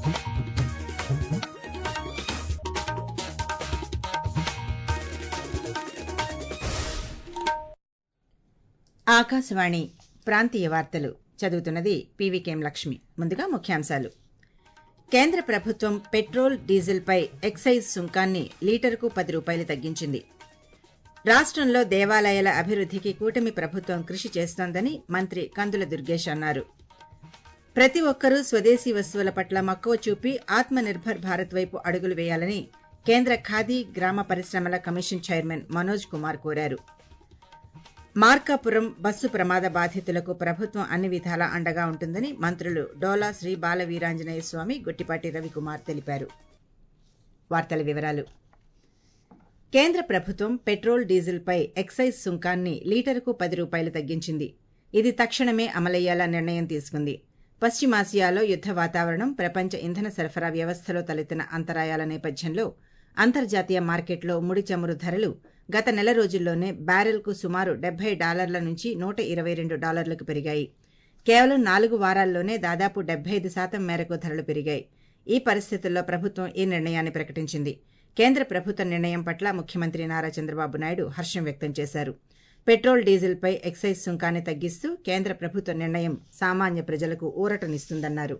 ఆకాశవాణి ప్రాంతీయ వార్తలు చదువుతున్నది పీవీకేం లక్ష్మి ముందుగా ముఖ్యాంశాలు కేంద్ర ప్రభుత్వం పెట్రోల్ డీజిల్పై ఎక్సైజ్ సుంకాన్ని లీటరుకు పది రూపాయలు తగ్గించింది రాష్టంలో దేవాలయాల అభివృద్ధికి కూటమి ప్రభుత్వం కృషి చేస్తోందని మంత్రి కందుల దుర్గేష్ అన్నారు ప్రతి ఒక్కరూ స్వదేశీ వస్తువుల పట్ల మక్కువ చూపి ఆత్మ నిర్భర్ భారత్ వైపు అడుగులు వేయాలని కేంద్ర ఖాదీ గ్రామ పరిశ్రమల కమిషన్ చైర్మన్ మనోజ్ కుమార్ కోరారు మార్కాపురం బస్సు ప్రమాద బాధితులకు ప్రభుత్వం అన్ని విధాలా అండగా ఉంటుందని మంత్రులు డోలా శ్రీ బాల వీరాంజనేయ స్వామి గుట్టిపాటి రవికుమార్ తెలిపారు వార్తల వివరాలు కేంద్ర ప్రభుత్వం పెట్రోల్ డీజిల్పై ఎక్సైజ్ సుంకాన్ని లీటరుకు పది రూపాయలు తగ్గించింది ఇది తక్షణమే అమలయ్యేలా నిర్ణయం తీసుకుంది పశ్చిమాసియాలో యుద్ద వాతావరణం ప్రపంచ ఇంధన సరఫరా వ్యవస్థలో తలెత్తిన అంతరాయాల నేపథ్యంలో అంతర్జాతీయ మార్కెట్లో ముడి చమురు ధరలు గత నెల రోజుల్లోనే బ్యారెల్కు సుమారు డెబ్బై డాలర్ల నుంచి నూట ఇరవై రెండు డాలర్లకు పెరిగాయి కేవలం నాలుగు వారాల్లోనే దాదాపు డెబ్బై ఐదు శాతం మేరకు ధరలు పెరిగాయి ఈ పరిస్థితుల్లో ప్రభుత్వం ఈ నిర్ణయాన్ని ప్రకటించింది కేంద్ర ప్రభుత్వ నిర్ణయం పట్ల ముఖ్యమంత్రి నారా చంద్రబాబు నాయుడు హర్షం వ్యక్తం చేశారు పెట్రోల్ డీజిల్పై ఎక్సైజ్ సుంకాన్ని తగ్గిస్తూ కేంద్ర ప్రభుత్వ నిర్ణయం సామాన్య ప్రజలకు ఊరటనిస్తుందన్నారు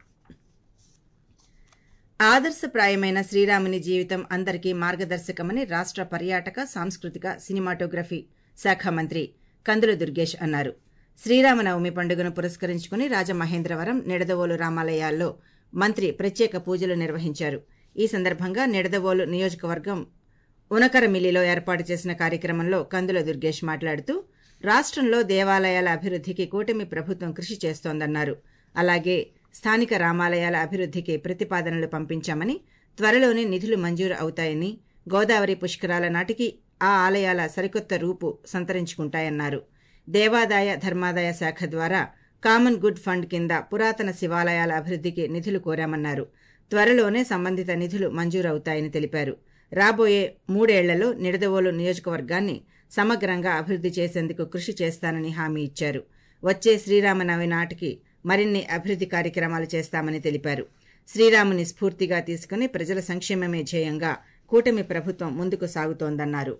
ఆదర్శప్రాయమైన శ్రీరాముని జీవితం అందరికీ మార్గదర్శకమని రాష్ట పర్యాటక సాంస్కృతిక సినిమాటోగ్రఫీ శాఖ మంత్రి కందుల దుర్గేష్ అన్నారు శ్రీరామనవమి పండుగను పురస్కరించుకుని రాజమహేంద్రవరం నిడదవోలు రామాలయాల్లో మంత్రి ప్రత్యేక పూజలు నిర్వహించారు ఈ సందర్భంగా నిడదవోలు నియోజకవర్గం ఉనకరమిల్లిలో ఏర్పాటు చేసిన కార్యక్రమంలో కందుల దుర్గేష్ మాట్లాడుతూ రాష్టంలో దేవాలయాల అభివృద్ధికి కూటమి ప్రభుత్వం కృషి చేస్తోందన్నారు అలాగే స్థానిక రామాలయాల అభివృద్ధికి ప్రతిపాదనలు పంపించామని త్వరలోనే నిధులు మంజూరు అవుతాయని గోదావరి పుష్కరాల నాటికి ఆ ఆలయాల సరికొత్త రూపు సంతరించుకుంటాయన్నారు దేవాదాయ ధర్మాదాయ శాఖ ద్వారా కామన్ గుడ్ ఫండ్ కింద పురాతన శివాలయాల అభివృద్ధికి నిధులు కోరామన్నారు త్వరలోనే సంబంధిత నిధులు మంజూరవుతాయని తెలిపారు రాబోయే మూడేళ్లలో నిడదవోలు నియోజకవర్గాన్ని సమగ్రంగా అభివృద్ధి చేసేందుకు కృషి చేస్తానని హామీ ఇచ్చారు వచ్చే శ్రీరామనవమి నాటికి మరిన్ని అభివృద్ధి కార్యక్రమాలు చేస్తామని తెలిపారు శ్రీరాముని స్ఫూర్తిగా తీసుకుని ప్రజల సంక్షేమమే ధ్యేయంగా కూటమి ప్రభుత్వం ముందుకు సాగుతోందన్నారు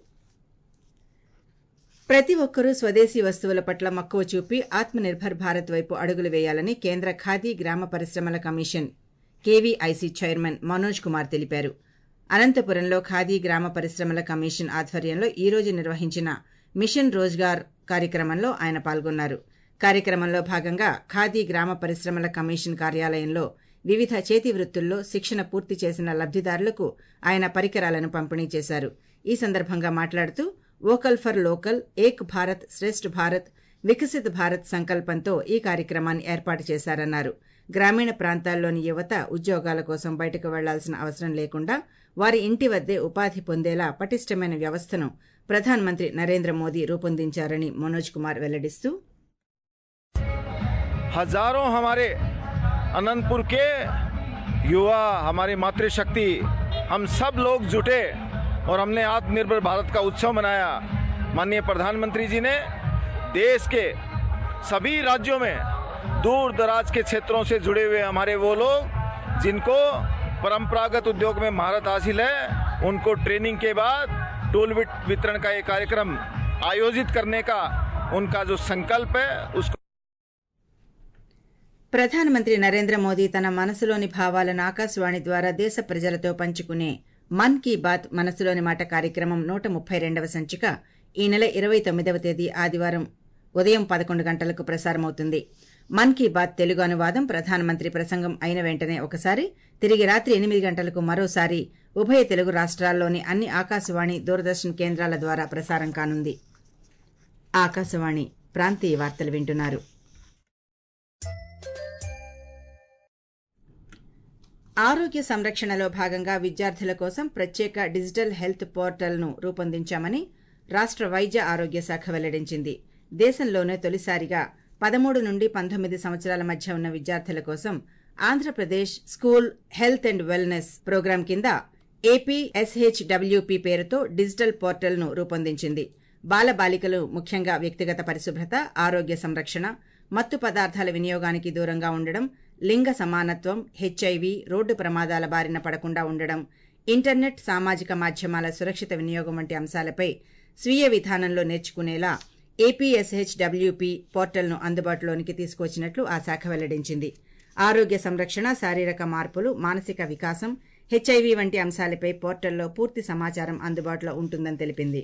ప్రతి ఒక్కరూ స్వదేశీ వస్తువుల పట్ల మక్కువ చూపి ఆత్మనిర్భర్ భారత్ వైపు అడుగులు వేయాలని కేంద్ర ఖాదీ గ్రామ పరిశ్రమల commission KVIC chairman Manoj Kumar తెలిపారు అనంతపురంలో ఖాదీ గ్రామ పరిశ్రమల కమిషన్ ఆధ్వర్యంలో ఈ రోజు నిర్వహించిన మిషన్ రోజ్గార్ కార్యక్రమంలో ఆయన పాల్గొన్నారు కార్యక్రమంలో భాగంగా ఖాదీ గ్రామ పరిశ్రమల కమిషన్ కార్యాలయంలో వివిధ చేతి వృత్తుల్లో శిక్షణ పూర్తి చేసిన లబ్దిదారులకు ఆయన పరికరాలను పంపిణీ చేశారు ఈ సందర్భంగా మాట్లాడుతూ vocal for local Ek Bharat Shreshtha Bharat Viksit Bharat సంకల్పంతో ఈ కార్యక్రమాన్ని ఏర్పాటు చేశారన్నారు గ్రామీణ ప్రాంతాల్లోని యువత ఉద్యోగాల కోసం బయటకు వెళ్లాల్సిన అవసరం లేకుండా వారి ఇంటి వద్దే ఉపాధి పొందేలా పటిష్టమైన వ్యవస్థను ప్రధానమంత్రి నరేంద్ర మోదీ రూపొందించారని మనోజ్ కుమార్ వెల్లడిస్తూ हजारों हमारे अनंतपुर के युवा हमारी मातृशक्ति हम सब लोग जुटे और हमने आत्मनिर्भर भारत का उत्सव मनाया माननीय प्रधानमंत्री जी ने देश के सभी राज्यों में दूर दराज के क्षेत्रों से जुड़े हुए हमारे वो लोग जिनको परंपरागत उद्योग में महारत हासिल है उनको ट्रेनिंग के बाद टूल वितरण का ये कार्यक्रम आयोजित करने का उनका जो संकल्प है उसको ప్రధానమంత్రి నరేంద్ర మోదీ తన మనసులోని భావాలను ఆకాశవాణి ద్వారా దేశ ప్రజలతో పంచుకునే మన్ కీ బాత్ మనసులోని మాట కార్యక్రమం నూట ముప్పై రెండవ సంచిక ఈ నెల ఇరవై తొమ్మిదవ తేదీ ఆదివారం ఉదయం పదకొండు గంటలకు ప్రసారమవుతుంది మన్ కీ బాత్ తెలుగు అనువాదం ప్రధానమంత్రి ప్రసంగం అయిన వెంటనే ఒకసారి తిరిగి రాత్రి ఎనిమిది గంటలకు మరోసారి ఉభయ తెలుగు రాష్ట్రాల్లోని అన్ని ఆకాశవాణి దూరదర్శన్ కేంద్రాల ద్వారా ప్రసారం కానుంది ఆకాశవాణి ప్రాంతీయ వార్తలు వింటున్నారు ఆరోగ్య సంరక్షణలో భాగంగా విద్యార్థుల కోసం ప్రత్యేక డిజిటల్ హెల్త్ పోర్టల్ను రూపొందించామని రాష్ట వైద్య ఆరోగ్య శాఖ వెల్లడించింది దేశంలోనే తొలిసారిగా పదమూడు నుండి పంతొమ్మిది సంవత్సరాల మధ్య ఉన్న విద్యార్థుల కోసం Andhra Pradesh school health and wellness programme కింద ఏపీ ఎస్హెచ్డబ్ల్యూపీ పేరుతో డిజిటల్ పోర్టల్ను రూపొందించింది బాలబాలికలు ముఖ్యంగా వ్యక్తిగత పరిశుభ్రత ఆరోగ్య సంరక్షణ మత్తు పదార్థాల వినియోగానికి దూరంగా ఉండడం లింగ సమానత్వం హెచ్ఐవి రోడ్డు ప్రమాదాల బారిన పడకుండా ఉండడం ఇంటర్నెట్ సామాజిక మాధ్యమాల సురక్షిత వినియోగం వంటి అంశాలపై స్వీయ విధానంలో నేర్చుకునేలా ఏపీఎస్హెచ్డబ్ల్యూపీ పోర్టల్ను అందుబాటులోనికి తీసుకొచ్చినట్లు ఆ శాఖ వెల్లడించింది ఆరోగ్య సంరక్షణ శారీరక మార్పులు మానసిక వికాసం హెచ్ఐవి వంటి అంశాలపై పోర్టల్లో పూర్తి సమాచారం అందుబాటులో ఉంటుందని తెలిపింది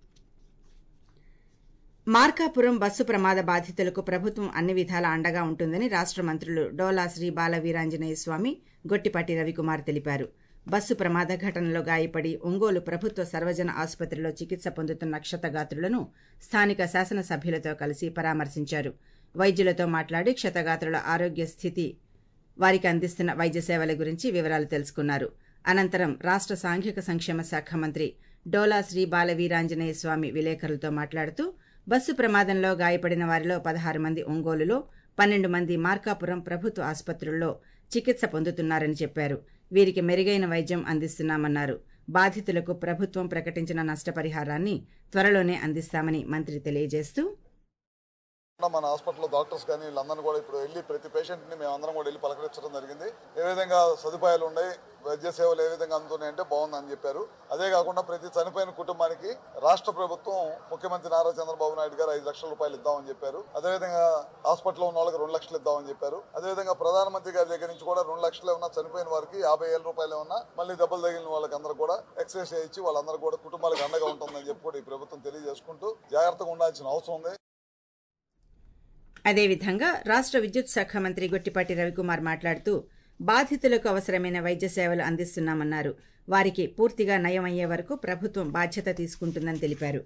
మార్కాపురం బస్సు ప్రమాద బాధితులకు ప్రభుత్వం అన్ని విధాలా అండగా ఉంటుందని రాష్ట మంత్రులు డోలా శ్రీ బాల వీరాంజనేయ స్వామి గొట్టిపాటి రవికుమార్ తెలిపారు బస్సు ప్రమాద ఘటనలో గాయపడి ఒంగోలు ప్రభుత్వ సర్వజన ఆసుపత్రిలో చికిత్స పొందుతున్న క్షతగాత్రులను స్థానిక శాసనసభ్యులతో కలిసి పరామర్శించారు వైద్యులతో మాట్లాడి క్షతగాత్రుల ఆరోగ్య స్థితి వారికి అందిస్తున్న వైద్య సేవల గురించి వివరాలు తెలుసుకున్నారు అనంతరం రాష్ట సాంఘిక సంక్షేమ శాఖ మంత్రి డోలా శ్రీ బాల వీరాంజనేయ స్వామి విలేకరులతో మాట్లాడుతూ బస్సు ప్రమాదంలో గాయపడిన వారిలో పదహారు మంది ఒంగోలులో పన్నెండు మంది మార్కాపురం ప్రభుత్వ ఆసుపత్రుల్లో చికిత్స పొందుతున్నారని చెప్పారు వీరికి మెరుగైన వైద్యం అందిస్తున్నామన్నారు బాధితులకు ప్రభుత్వం ప్రకటించిన నష్టపరిహారాన్ని త్వరలోనే అందిస్తామని మంత్రి తెలియజేస్తూ మన హాస్పిటల్లో డాక్టర్స్ కానీ వీళ్ళందరూ కూడా ఇప్పుడు వెళ్ళి ప్రతి పేషెంట్ ని మేము అందరం కూడా వెళ్ళి పలకరించడం జరిగింది ఏ విధంగా సదుపాయాలు ఉన్నాయి వైద్య సేవలు ఏ విధంగా అందుతున్నాయంటే బాగుందని చెప్పారు అదే కాకుండా ప్రతి చనిపోయిన కుటుంబానికి రాష్ట్ర ప్రభుత్వం ముఖ్యమంత్రి నారా చంద్రబాబు నాయుడు గారు ఐదు లక్షల రూపాయలు ఇద్దామని చెప్పారు అదేవిధంగా హాస్పిటల్లో ఉన్న వాళ్ళకి రెండు లక్షలు ఇద్దామని చెప్పారు అదేవిధంగా ప్రధానమంత్రి గారి దగ్గర నుంచి కూడా రెండు లక్షలు ఏమన్నా చనిపోయిన వారికి యాభై వేల రూపాయలు ఏమన్నా మళ్ళీ దెబ్బలు తగిలిన వాళ్ళకి అందరూ కూడా ఎక్సైజ్ చేయించి వాళ్ళందరూ కూడా కుటుంబాలకు అండగా ఉంటుందని చెప్పి కూడా ఈ ప్రభుత్వం తెలియజేసుకుంటూ జాగ్రత్తగా ఉండాల్సిన అవసరం ఉంది అదేవిధంగా రాష్ట విద్యుత్ శాఖ మంత్రి గొట్టిపాటి రవికుమార్ మాట్లాడుతూ బాధితులకు అవసరమైన వైద్య సేవలు అందిస్తున్నామన్నారు వారికి పూర్తిగా నయం అయ్యే వరకు ప్రభుత్వం బాధ్యత తీసుకుంటుందని తెలిపారు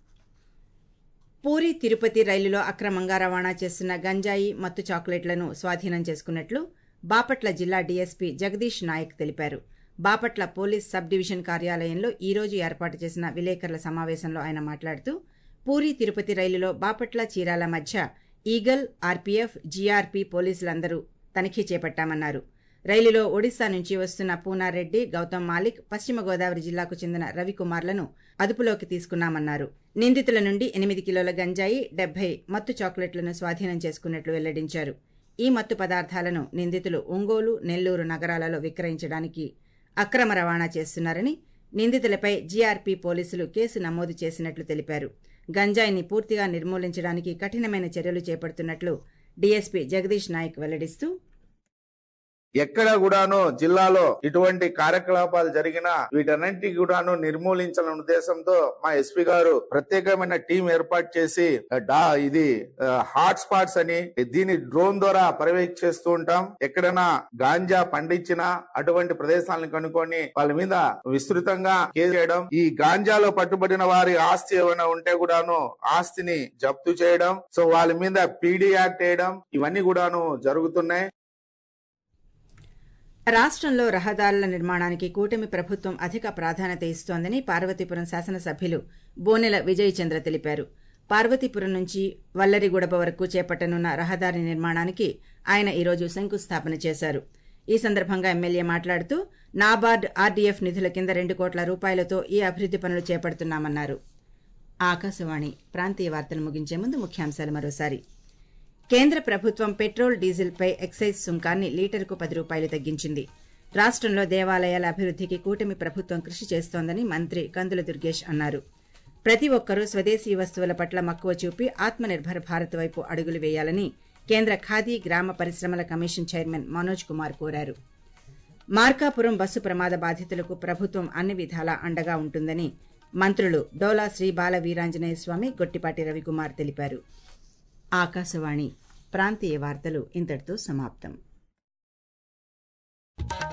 పూరి తిరుపతి రైలులో అక్రమంగా రవాణా చేస్తున్న గంజాయి మత్తు చాక్లెట్లను స్వాధీనం చేసుకున్నట్లు బాపట్ల జిల్లా డీఎస్పీ జగదీష్ నాయక్ తెలిపారు బాపట్ల పోలీస్ సబ్ డివిజన్ కార్యాలయంలో ఈ రోజు ఏర్పాటు చేసిన విలేకరుల సమావేశంలో ఆయన మాట్లాడుతూ పూరి తిరుపతి రైలులో బాపట్ల చీరాల మధ్య ఈగల్ ఆర్పీఎఫ్ జీఆర్పీ పోలీసులందరూ తనిఖీ చేపట్టామన్నారు రైలులో ఒడిశా నుంచి వస్తున్న పూనారెడ్డి గౌతమ్ మాలిక్ పశ్చిమ గోదావరి జిల్లాకు చెందిన రవికుమార్లను అదుపులోకి తీసుకున్నామన్నారు నిందితుల నుండి ఎనిమిది కిలోల గంజాయి డెబ్బై మత్తు చాక్లెట్లను స్వాధీనం చేసుకున్నట్లు వెల్లడించారు ఈ మత్తు పదార్థాలను నిందితులు ఒంగోలు నెల్లూరు నగరాలలో విక్రయించడానికి అక్రమ రవాణా చేస్తున్నారని నిందితులపై జీఆర్పీ పోలీసులు కేసు నమోదు చేసినట్లు తెలిపారు గంజాయిని పూర్తిగా నిర్మూలించడానికి కఠినమైన చర్యలు చేపడుతున్నట్లు డీఎస్పీ జగదీష్ నాయక్ వెల్లడిస్తూ ఎక్కడ కూడాను జిల్లాలో ఇటువంటి కార్యకలాపాలు జరిగినా వీటన్నింటికి కూడాను నిర్మూలించాలనే ఉద్దేశంతో మా ఎస్పీ గారు ప్రత్యేకమైన టీం ఏర్పాటు చేసి డా ఇది హాట్ స్పాట్స్ అని దీని డ్రోన్ ద్వారా పర్యవేక్షిస్తూ ఉంటాం ఎక్కడైనా గాంజా పండించినా అటువంటి ప్రదేశాలను కనుక్కొని వాళ్ళ మీద విస్తృతంగా కేసు చేయడం ఈ గాంజాలో పట్టుబడిన వారి ఆస్తి ఏమైనా ఉంటే కూడాను ఆస్తిని జప్తు చేయడం సో వాళ్ళ మీద పీడీ యాక్ట్ వేయడం ఇవన్నీ కూడాను జరుగుతున్నాయి రాష్ట్రంలో రహదారుల నిర్మాణానికి కూటమి ప్రభుత్వం అధిక ప్రాధాన్యత ఇస్తోందని పార్వతీపురం శాసనసభ్యులు బోనెల విజయ్ చంద్ర తెలిపారు పార్వతీపురం నుంచి వల్లరిగూడప వరకు చేపట్టనున్న రహదారి నిర్మాణానికి ఆయన ఈరోజు శంకుస్థాపన చేశారు ఈ సందర్భంగా ఎమ్మెల్యే మాట్లాడుతూ నాబార్డ్ ఆర్డీఎఫ్ నిధుల కింద రెండు కోట్ల రూపాయలతో ఈ అభివృద్ది పనులు చేపడుతున్నామన్నారు ఆకాశవాణి ప్రాంతీయ వార్తలు ముగించే ముందు ముఖ్యాంశాలు మరోసారి కేంద్ర ప్రభుత్వం పెట్రోల్ డీజిల్పై ఎక్సైజ్ సుంకాన్ని లీటరుకు పది రూపాయలు తగ్గించింది రాష్టంలో దేవాలయాల అభివృద్దికి కూటమి ప్రభుత్వం కృషి చేస్తోందని మంత్రి కందుల దుర్గేష్ అన్నారు ప్రతి ఒక్కరూ స్వదేశీ వస్తువుల పట్ల మక్కువ చూపి ఆత్మనిర్భర్ భారత్ వైపు అడుగులు వేయాలని కేంద్ర ఖాదీ గ్రామ పరిశ్రమల కమిషన్ చైర్మన్ మనోజ్ కుమార్ కోరారు మార్కాపురం బస్సు ప్రమాద బాధితులకు ప్రభుత్వం అన్ని విధాలా అండగా ఉంటుందని మంత్రులు డోలా శ్రీ బాల వీరాంజనేయ స్వామి గొట్టిపాటి రవికుమార్ తెలిపారు ఆకాశవాణి ప్రాంతీయ వార్తలు ఇంతటితో సమాప్తం